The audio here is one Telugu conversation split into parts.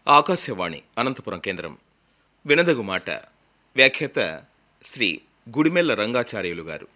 ఆకాశవాణి అనంతపురం కేంద్రం వినదగు మాట వ్యాఖ్యాత శ్రీ గుడిమెల్ల రంగాచార్యులు గారు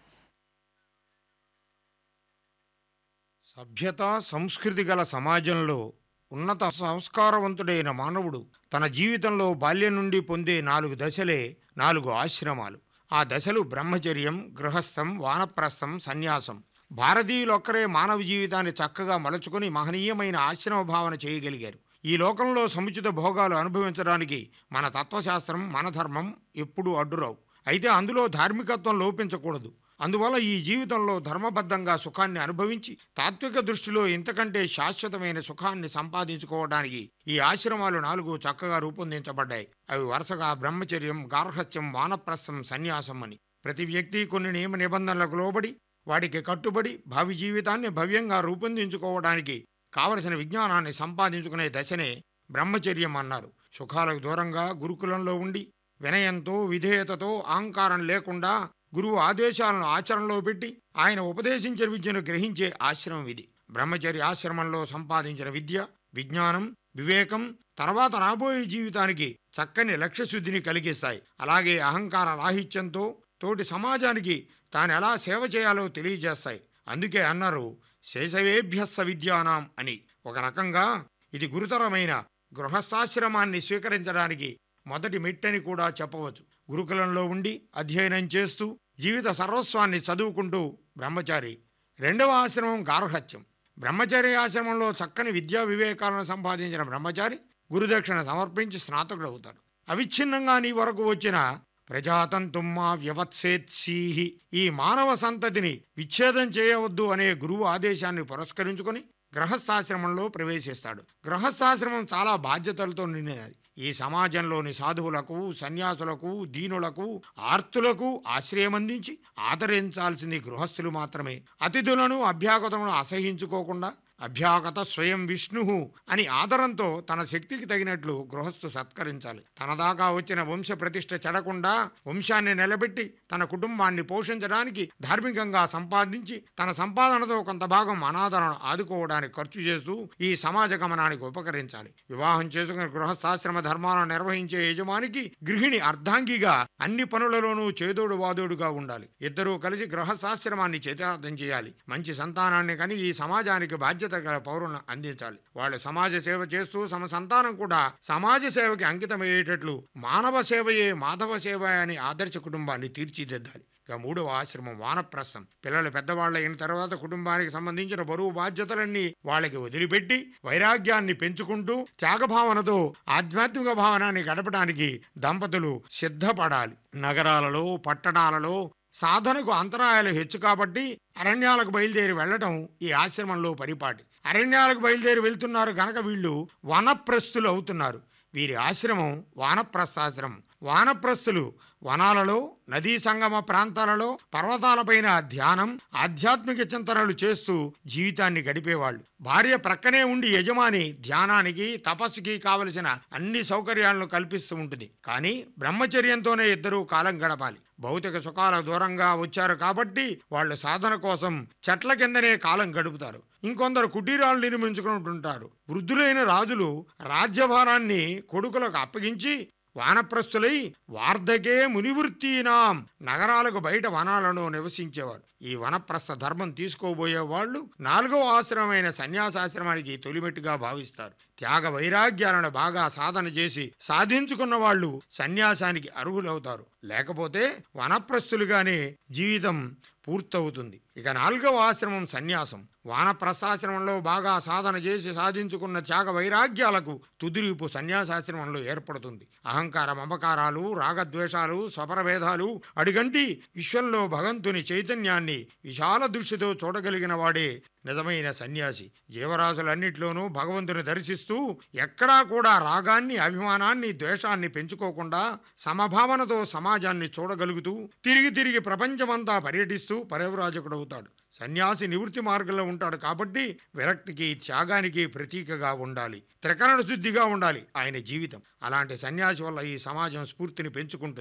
సభ్యత సంస్కృతి గల సమాజంలో ఉన్నత సంస్కారవంతుడైన మానవుడు తన జీవితంలో బాల్యం నుండి పొందే నాలుగు దశలే నాలుగు ఆశ్రమాలు ఆ దశలు బ్రహ్మచర్యం గృహస్థం వానప్రస్థం సన్యాసం భారతీయులొక్కరే మానవ జీవితాన్ని చక్కగా మలుచుకుని మహనీయమైన ఆశ్రమ భావన చేయగలిగారు ఈ లోకంలో సముచిత భోగాలు అనుభవించడానికి మన తత్వశాస్త్రం మన ధర్మం ఎప్పుడూ అడ్డురావు అయితే అందులో ధార్మికత్వం లోపించకూడదు అందువల్ల ఈ జీవితంలో ధర్మబద్ధంగా సుఖాన్ని అనుభవించి తాత్విక దృష్టిలో ఇంతకంటే శాశ్వతమైన సుఖాన్ని సంపాదించుకోవడానికి ఈ ఆశ్రమాలు నాలుగు చక్కగా రూపొందించబడ్డాయి అవి వరుసగా బ్రహ్మచర్యం గార్హస్థ్యం వానప్రస్థం సన్యాసం అని ప్రతి వ్యక్తి కొన్ని నియమ నిబంధనలకు లోబడి వాటికి కట్టుబడి భావి జీవితాన్ని భవ్యంగా రూపొందించుకోవడానికి కావలసిన విజ్ఞానాన్ని సంపాదించుకునే దశనే బ్రహ్మచర్యం అన్నారు సుఖాలకు దూరంగా గురుకులంలో ఉండి వినయంతో విధేయతతో అహంకారం లేకుండా గురువు ఆదేశాలను ఆచరణలో పెట్టి ఆయన ఉపదేశించిన విద్యను గ్రహించే ఆశ్రమం ఇది బ్రహ్మచర్య ఆశ్రమంలో సంపాదించిన విద్య విజ్ఞానం వివేకం తర్వాత రాబోయే జీవితానికి చక్కని లక్ష్యశుద్ధిని కలిగిస్తాయి అలాగే అహంకార రాహిత్యంతో తోటి సమాజానికి తాను ఎలా సేవ చేయాలో తెలియజేస్తాయి అందుకే అన్నారు శేషవేభ్యస్స విద్యానాం అని ఒక రకంగా ఇది గురుతరమైన గృహస్థాశ్రమాన్ని స్వీకరించడానికి మొదటి మెట్టని కూడా చెప్పవచ్చు గురుకులంలో ఉండి అధ్యయనం చేస్తూ జీవిత సర్వస్వాన్ని చదువుకుంటూ బ్రహ్మచారి రెండవ ఆశ్రమం గార్హత్యం బ్రహ్మచారి ఆశ్రమంలో చక్కని విద్యా వివేకాలను సంపాదించిన బ్రహ్మచారి గురుదక్షిణ సమర్పించి స్నాతకుడవుతాడు అవిచ్ఛిన్నంగా నీ వరకు వచ్చిన ప్రజాతంతుమ్మా వ్యవత్సేత్సీహి ఈ మానవ సంతతిని విచ్ఛేదం చేయవద్దు అనే గురువు ఆదేశాన్ని పురస్కరించుకొని గృహస్థాశ్రమంలో ప్రవేశిస్తాడు గృహస్థాశ్రమం చాలా బాధ్యతలతో నిండినది ఈ సమాజంలోని సాధువులకు సన్యాసులకు దీనులకు ఆర్తులకు ఆశ్రయమందించి ఆదరించాల్సింది గృహస్థులు మాత్రమే అతిథులను అభ్యాగతమును అసహించుకోకుండా అభ్యాగత స్వయం విష్ణు అని ఆదరంతో తన శక్తికి తగినట్లు గృహస్థు సత్కరించాలి తన దాకా వచ్చిన వంశ ప్రతిష్ఠ చెడకుండా వంశాన్ని నిలబెట్టి తన కుటుంబాన్ని పోషించడానికి ధార్మికంగా సంపాదించి తన సంపాదనతో కొంత భాగం అనాథలను ఆదుకోవడానికి ఖర్చు చేస్తూ ఈ సమాజ గమనానికి ఉపకరించాలి వివాహం చేసుకుని గృహస్థాశ్రమ ధర్మాలను నిర్వహించే యజమానికి గృహిణి అర్ధాంగిగా అన్ని పనులలోనూ చేదోడు వాదోడుగా ఉండాలి ఇద్దరూ కలిసి గృహస్థాశ్రమాన్ని చేతార్థం చేయాలి మంచి సంతానాన్ని కని ఈ సమాజానికి బాధ్యత గల పౌరులను అందించాలి వాళ్ళు సమాజ సేవ చేస్తూ తమ సంతానం కూడా సమాజ సేవకి అంకితమయ్యేటట్లు మానవ సేవయే మాధవ సేవ అని ఆదర్శ కుటుంబాన్ని తీర్చిదిద్దాలి ఇక మూడవ ఆశ్రమం వానప్రస్థం పిల్లలు పెద్దవాళ్ళ అయిన తర్వాత కుటుంబానికి సంబంధించిన బరువు బాధ్యతలన్నీ వాళ్ళకి వదిలిపెట్టి వైరాగ్యాన్ని పెంచుకుంటూ త్యాగభావనతో ఆధ్యాత్మిక భావనాన్ని గడపడానికి దంపతులు సిద్ధపడాలి నగరాలలో పట్టణాలలో సాధనకు అంతరాయాలు హెచ్చు కాబట్టి అరణ్యాలకు బయలుదేరి వెళ్ళటం ఈ ఆశ్రమంలో పరిపాటి అరణ్యాలకు బయలుదేరి వెళ్తున్నారు గనక వీళ్ళు వనప్రస్థులు అవుతున్నారు వీరి ఆశ్రమం వానప్రస్థాశ్రమం వానప్రస్థులు వనాలలో నదీ సంగమ ప్రాంతాలలో పర్వతాలపైన ధ్యానం ఆధ్యాత్మిక చింతనలు చేస్తూ జీవితాన్ని గడిపేవాళ్ళు భార్య ప్రక్కనే ఉండి యజమాని ధ్యానానికి తపస్సుకి కావలసిన అన్ని సౌకర్యాలను కల్పిస్తూ ఉంటుంది కానీ బ్రహ్మచర్యంతోనే ఇద్దరూ కాలం గడపాలి భౌతిక సుఖాల దూరంగా వచ్చారు కాబట్టి వాళ్ళు సాధన కోసం చెట్ల కిందనే కాలం గడుపుతారు ఇంకొందరు కుటీరాలు నిర్మించుకుంటుంటారు వృద్ధులైన రాజులు రాజ్యభారాన్ని కొడుకులకు అప్పగించి వానప్రస్థులై వార్ధకే మునివృత్తీనాం నగరాలకు బయట వనాలను నివసించేవారు ఈ వనప్రస్థ ధర్మం తీసుకోబోయే వాళ్ళు నాలుగవ ఆశ్రమమైన సన్యాసాశ్రమానికి తొలిమెట్టుగా భావిస్తారు త్యాగ వైరాగ్యాలను బాగా సాధన చేసి సాధించుకున్న వాళ్ళు సన్యాసానికి అర్హులవుతారు లేకపోతే వనప్రస్థులుగానే జీవితం పూర్తవుతుంది ఇక నాలుగవ ఆశ్రమం సన్యాసం వానప్రస్థాశ్రమంలో బాగా సాధన చేసి సాధించుకున్న త్యాగ వైరాగ్యాలకు తుదిరిపు సన్యాసాశ్రమంలో ఏర్పడుతుంది అహంకార మమకారాలు రాగద్వేషాలు స్వపరభేదాలు అడిగంటి విశ్వంలో భగవంతుని చైతన్యాన్ని విశాల దృష్టితో చూడగలిగిన వాడే నిజమైన సన్యాసి జీవరాశులన్నిట్లోనూ భగవంతుని దర్శిస్తూ ఎక్కడా కూడా రాగాన్ని అభిమానాన్ని ద్వేషాన్ని పెంచుకోకుండా సమభావనతో సమాజాన్ని చూడగలుగుతూ తిరిగి తిరిగి ప్రపంచమంతా పర్యటిస్తూ పరివ్రాజకుడవుతాడు సన్యాసి నివృత్తి మార్గంలో ఉంటాడు కాబట్టి విరక్తికి త్యాగానికి ప్రతీకగా ఉండాలి త్రికరణ శుద్ధిగా ఉండాలి ఆయన జీవితం అలాంటి సన్యాసి వల్ల ఈ సమాజం స్ఫూర్తిని పెంచుకుంటుంది